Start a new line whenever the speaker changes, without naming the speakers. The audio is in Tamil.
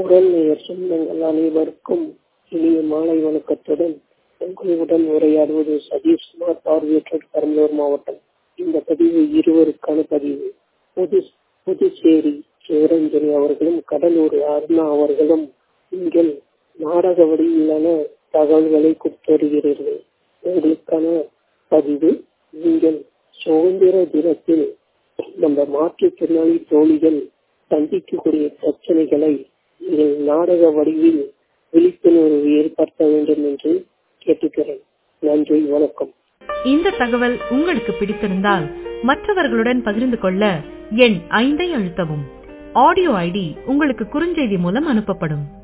குரல் நேயர் சொந்தங்கள் அனைவருக்கும் இனிய மாலை வணக்கத்துடன் உங்களுடன் உரையாடுவது சதீஷ்குமார் பார்வையற்றோர் பெரம்பலூர் மாவட்டம் இந்த பதிவு இருவருக்கான பதிவு புது புதுச்சேரி சிவரஞ்சனி அவர்களும் கடலூர் அருணா அவர்களும் நீங்கள் நாடக வழியிலான தகவல்களை கொடுத்தருகிறீர்கள் உங்களுக்கான பதிவு நீங்கள் சுதந்திர தினத்தில் நம்ம மாற்றுத்திறனாளி தோழிகள் சந்திக்கக்கூடிய பிரச்சனைகளை நீங்கள் நாடக வடிவில் விழிப்புணர்வு ஏற்படுத்த வேண்டும் என்று கேட்டுக்கிறேன் நன்றி வணக்கம்
இந்த தகவல் உங்களுக்கு பிடித்திருந்தால் மற்றவர்களுடன் பகிர்ந்து கொள்ள எண் ஐந்தை அழுத்தவும் ஆடியோ ஐடி உங்களுக்கு குறுஞ்செய்தி மூலம் அனுப்பப்படும்